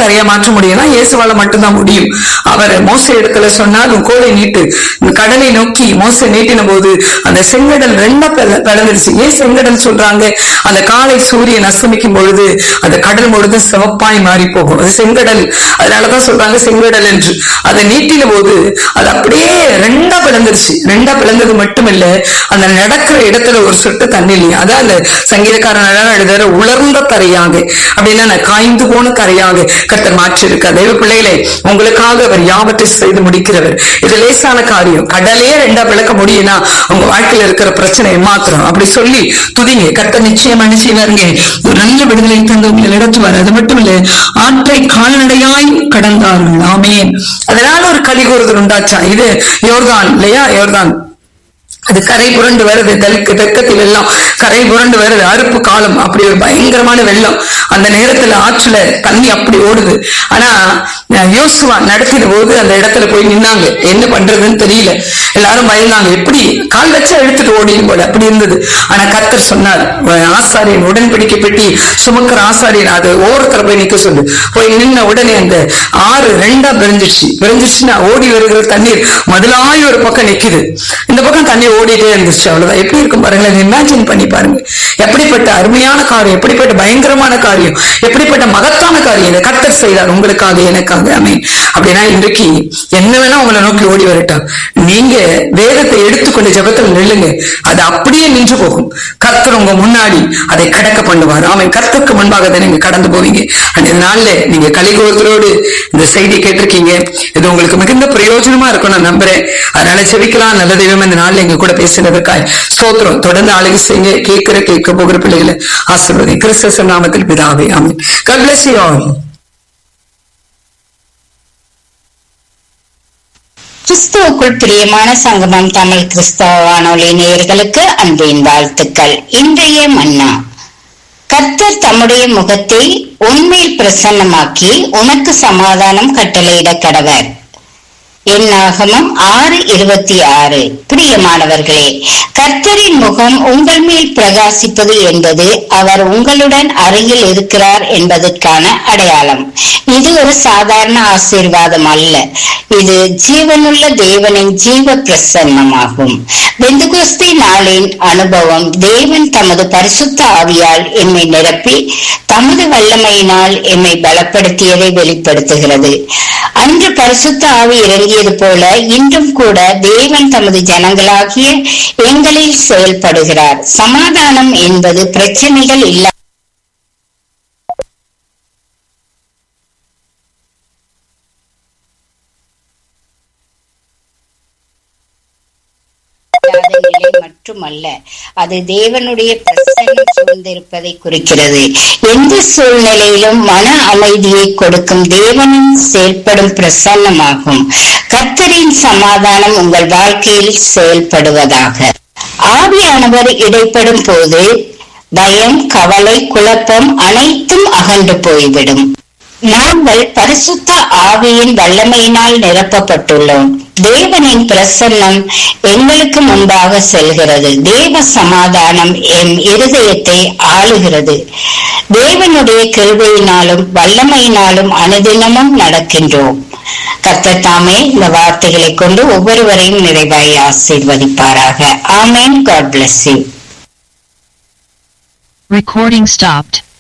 கரையா மாற்ற முடியும்னா இயேசுவால மட்டும்தான் முடியும் அவர் மோச இடத்துல சொன்னாலும் கோலை நீட்டு இந்த கடலை நோக்கி மோச நீட்டின போது அந்த செங்கடல் ரெண்டா பிள- பிளந்துருச்சு ஏன் செங்கடல் சொல்றாங்க அந்த காலை சூரியன் அஸ்தமிக்கும் பொழுது அந்த கடல் முழுதும் சிவப்பாய் மாறி போகும் அது செங்கடல் அதனாலதான் சொல்றாங்க செங்கடல் என்று அதை நீட்டின போது அது அப்படியே ரெண்டா பிளந்துருச்சு ரெண்டா பிளந்தது மட்டும் இல்ல அந்த நடக்கிற இடத்துல ஒரு சொட்டு தண்ணி இல்லையா அதான் அந்த சங்கீதக்காரன் அழகா எழுதுற உலர்ந்த கரையாக அப்படின்னா நான் காய்ந்து போன கரையாக கர்த்தர் மாற்றி இருக்க தெய்வ பிள்ளைகளே உங்களுக்காக அவர் யாவற்றை செய்து முடிக்கிறவர் இது லேசான காரியம் கடலே ரெண்டா விளக்க முடியும்னா உங்க வாழ்க்கையில இருக்கிற பிரச்சனையை மாத்திரம் அப்படி சொல்லி துதிங்க கர்த்தர் நிச்சயமா என்ன செய்வாருங்க ஒரு நல்ல விடுதலை தந்து உங்களை நடத்துவார் அது மட்டும் இல்ல ஆற்றை கால்நடையாய் கடந்தார்கள் ஆமேன் அதனால ஒரு கலி கூறுதல் உண்டாச்சா இது யோர்தான் இல்லையா யோர்தான் அது கரை புரண்டு வருது தெற்கு தெற்கத்தில் வெள்ளம் கரை புரண்டு வருது அறுப்பு காலம் அப்படி ஒரு பயங்கரமான வெள்ளம் அந்த நேரத்துல ஆற்றுல தண்ணி அப்படி ஓடுது ஆனா அஹ், யோசுவா நடத்தின போது அந்த இடத்துல போய் நின்னாங்க என்ன பண்றதுன்னு தெரியல எல்லாரும் பயந்தாங்க எப்படி கால் வச்சா எடுத்துட்டு ஓடியும் போல அப்படி இருந்தது ஆனா கர்த்தர் சொன்னார் "உன் ஆசாரியன் உடன்படிக்கை பெட்டி சுமக்கிற ஆசாரியன் அது ஓரத்துல போய் நிக்க சொல்லு போய் நின்ன உடனே அந்த ஆறு ரெண்டா பிரிஞ்சிருச்சு பிரிஞ்சிருச்சுன்னா ஓடி வருகிற தண்ணீர் முதலாய் ஒரு பக்கம் நிக்குது இந்த பக்கம் தண்ணி ஓடிட்டே இருந்துச்சு அவ்வளவுதான் எப்படி இருக்கும் பாருங்களேன் இமேஜின் பண்ணி பாருங்க எப்படிப்பட்ட அருமையான காரியம் எப்படிப்பட்ட பயங்கரமான காரியம் எப்படிப்பட்ட மகத்தான காரியம் இதை கர்த்தர் செய்தார் உங்களுக்காக எனக்காக அமீன் அப்படின்னா இன்றைக்கு என்ன வேணா உங்களை நோக்கி ஓடி வரட்டும் நீங்க வேதத்தை எடுத்துக்கொண்டு ஜெபத்தில் நில்லுங்க அது அப்படியே நின்று போகும் கர்த்தர் உங்க முன்னாடி அதை கடக்க பண்ணுவார் அவன் கர்த்தருக்கு முன்பாக தான் நீங்க கடந்து போவீங்க அந்த நாள்ல நீங்க கலிகோரத்தோடு இந்த செய்தி கேட்டிருக்கீங்க இது உங்களுக்கு மிகுந்த பிரயோஜனமா இருக்கும் நான் நம்புறேன் அதனால செவிக்கலாம் நல்ல தெய்வம் இந்த நாள்ல எங்க கூட பேசினதற்காய் ஸ்தோத்திரம் தொடர்ந்து ஆளுகை செய்யுங்க கேட்கிற கேட்க போகிற பிள்ளைகளை ஆசீர்வதி கிறிஸ்தவ நாமத்தில் பிதாவே ஆமென் God bless you all. கிறிஸ்துவுக்குள் பிரியமான சங்கமம் தமிழ் கிறிஸ்தவ வானொலி நேயர்களுக்கு அன்பின் வாழ்த்துக்கள் இன்றைய மன்னா கர்த்தர் தம்முடைய முகத்தை உண்மையில் பிரசன்னமாக்கி உனக்கு சமாதானம் கட்டளையிட கடவர் என்னாகமம் ஆறு இருபத்தி ஆறு பிரியமானவர்களே கர்த்தரின் முகம் உங்கள் மேல் பிரகாசிப்பது என்பது அவர் உங்களுடன் அருகில் இருக்கிறார் என்பதற்கான அடையாளம் இது ஒரு சாதாரண ஆசீர்வாதம் அல்ல இது ஜீவனுள்ள தேவனின் ஜீவ பிரசன்னமாகும் பெந்துகுஸ்தி நாளின் அனுபவம் தேவன் தமது பரிசுத்த ஆவியால் எம்மை நிரப்பி தமது வல்லமையினால் எம்மை பலப்படுத்தியதை வெளிப்படுத்துகிறது அன்று பரிசுத்த ஆவி இறங்கியது போல இன்றும் கூட தேவன் தமது ஜனங்களாகிய எங்களில் செயல்படுகிறார் சமாதானம் என்பது பிரச்சனைகள் இல்ல இல்லாத நிலை மட்டுமல்ல அது தேவனுடைய பிரசன்னம் சூழ்ந்திருப்பதை குறிக்கிறது எந்த சூழ்நிலையிலும் மன அமைதியை கொடுக்கும் தேவனின் செயல்படும் பிரசன்னமாகும் கர்த்தரின் சமாதானம் உங்கள் வாழ்க்கையில் செயல்படுவதாக ஆவியானவர் இடைப்படும் போது பயம் கவலை குழப்பம் அனைத்தும் அகன்று போய்விடும் நாங்கள் பரிசுத்த ஆவியின் வல்லமையினால் நிரப்பப்பட்டுள்ளோம் தேவனின் பிரசன்னம் எங்களுக்கு முன்பாக செல்கிறது தேவ சமாதானம் என் இருதயத்தை ஆளுகிறது தேவனுடைய கிருபையினாலும் வல்லமையினாலும் அனுதினமும் நடக்கின்றோம் கர்த்தர் தாமே இந்த வார்த்தைகளை கொண்டு ஒவ்வொருவரையும் நிறைவாய் ஆசீர்வதிப்பாராக ஆமேன் God bless you Recording stopped.